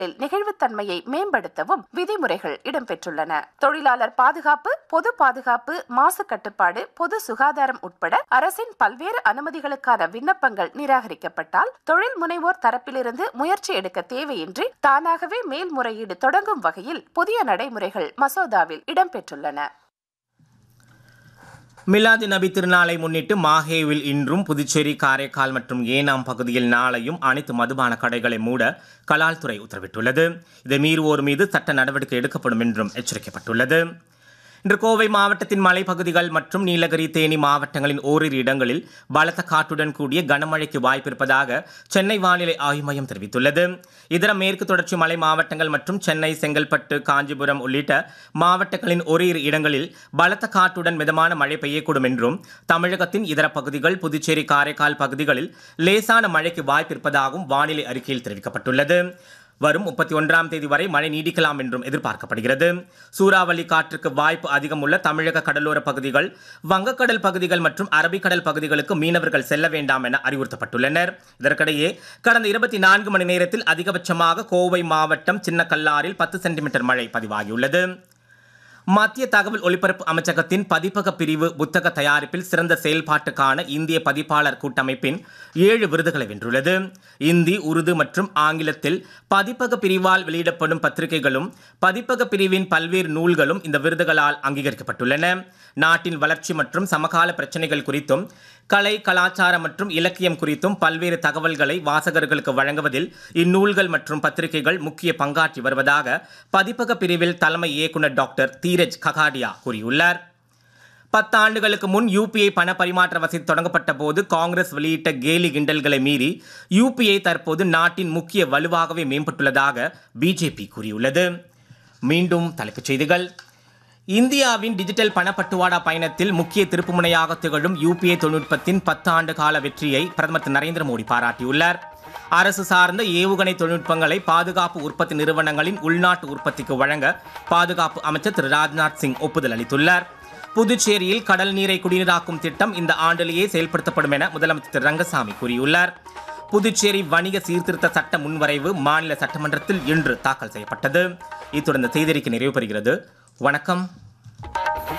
நெகிழ்வுத்தன்மையை மேம்படுத்தவும் விதிமுறைகள் இடம்பெற்றுள்ளன தொழிலாளர் பாதுகாப்பு பொது பாதுகாப்பு மாசு கட்டுப்பாடு பொது சுகாதாரம் உட்பட அரசின் பல்வேறு அனுமதிகளுக்கான விண்ணப்பங்கள் நிராகரிக்கப்பட்டால் தொழில் முனைவோர் தரப்பிலிருந்து முயற்சி எடுக்க தேவையின்றி தானாகவே மேல்முறையீடு தொடங்கும் வகையில் புதிய நடைமுறைகள் மசோதாவில் இடம்பெற்றுள்ளன மிலாது நபி திருநாளை முன்னிட்டு மாஹேவில் இன்றும் புதுச்சேரி காரைக்கால் மற்றும் ஏனாம் பகுதியில் நாளையும் அனைத்து மதுபான கடைகளை மூட கலால்துறை உத்தரவிட்டுள்ளது இதை மீறுவோர் மீது சட்ட நடவடிக்கை எடுக்கப்படும் என்றும் எச்சரிக்கப்பட்டுள்ளது இன்று கோவை மாவட்டத்தின் மலைப்பகுதிகள் மற்றும் நீலகிரி தேனி மாவட்டங்களின் ஓரிரு இடங்களில் பலத்த காற்றுடன் கூடிய கனமழைக்கு வாய்ப்பிருப்பதாக சென்னை வானிலை ஆய்வு மையம் தெரிவித்துள்ளது இதர மேற்கு தொடர்ச்சி மலை மாவட்டங்கள் மற்றும் சென்னை செங்கல்பட்டு காஞ்சிபுரம் உள்ளிட்ட மாவட்டங்களின் ஓரிரு இடங்களில் பலத்த காற்றுடன் மிதமான மழை பெய்யக்கூடும் என்றும் தமிழகத்தின் இதர பகுதிகள் புதுச்சேரி காரைக்கால் பகுதிகளில் லேசான மழைக்கு வாய்ப்பிருப்பதாகவும் வானிலை அறிக்கையில் தெரிவிக்கப்பட்டுள்ளது வரும் முப்பத்தி ஒன்றாம் தேதி வரை மழை நீடிக்கலாம் என்றும் எதிர்பார்க்கப்படுகிறது சூறாவளி காற்றுக்கு வாய்ப்பு அதிகம் உள்ள தமிழக கடலோர பகுதிகள் வங்கக்கடல் பகுதிகள் மற்றும் அரபிக்கடல் பகுதிகளுக்கு மீனவர்கள் செல்ல வேண்டாம் என அறிவுறுத்தப்பட்டுள்ளனர் இதற்கிடையே கடந்த இருபத்தி நான்கு மணி நேரத்தில் அதிகபட்சமாக கோவை மாவட்டம் சின்னக்கல்லாரில் பத்து சென்டிமீட்டர் மழை பதிவாகியுள்ளது மத்திய தகவல் ஒலிபரப்பு அமைச்சகத்தின் பதிப்பக பிரிவு புத்தக தயாரிப்பில் சிறந்த செயல்பாட்டுக்கான இந்திய பதிப்பாளர் கூட்டமைப்பின் ஏழு விருதுகளை வென்றுள்ளது இந்தி உருது மற்றும் ஆங்கிலத்தில் பதிப்பக பிரிவால் வெளியிடப்படும் பத்திரிகைகளும் பதிப்பக பிரிவின் பல்வேறு நூல்களும் இந்த விருதுகளால் அங்கீகரிக்கப்பட்டுள்ளன நாட்டின் வளர்ச்சி மற்றும் சமகால பிரச்சனைகள் குறித்தும் கலை கலாச்சாரம் மற்றும் இலக்கியம் குறித்தும் பல்வேறு தகவல்களை வாசகர்களுக்கு வழங்குவதில் இந்நூல்கள் மற்றும் பத்திரிகைகள் முக்கிய பங்காற்றி வருவதாக பதிப்பக பிரிவில் தலைமை இயக்குனர் டாக்டர் தீரஜ் ககாடியா கூறியுள்ளார் பத்தாண்டுகளுக்கு முன் யூபிஐ பண பரிமாற்ற வசதி தொடங்கப்பட்ட போது காங்கிரஸ் வெளியிட்ட கேலி கிண்டல்களை மீறி யூபிஐ தற்போது நாட்டின் முக்கிய வலுவாகவே மேம்பட்டுள்ளதாக பிஜேபி கூறியுள்ளது மீண்டும் தலைப்புச் செய்திகள் இந்தியாவின் டிஜிட்டல் பணப்பட்டுவாடா பயணத்தில் முக்கிய திருப்புமுனையாக திகழும் யூபிஐ தொழில்நுட்பத்தின் பத்து ஆண்டு கால வெற்றியை பிரதமர் திரு நரேந்திர மோடி பாராட்டியுள்ளார் அரசு சார்ந்த ஏவுகணை தொழில்நுட்பங்களை பாதுகாப்பு உற்பத்தி நிறுவனங்களின் உள்நாட்டு உற்பத்திக்கு வழங்க பாதுகாப்பு அமைச்சர் திரு ராஜ்நாத் சிங் ஒப்புதல் அளித்துள்ளார் புதுச்சேரியில் கடல் நீரை குடிநீராக்கும் திட்டம் இந்த ஆண்டிலேயே செயல்படுத்தப்படும் என முதலமைச்சர் திரு ரங்கசாமி கூறியுள்ளார் புதுச்சேரி வணிக சீர்திருத்த சட்ட முன்வரைவு மாநில சட்டமன்றத்தில் இன்று தாக்கல் செய்யப்பட்டது இத்துடன் இந்த செய்தியறிக்கை நிறைவு பெறுகிறது வணக்கம்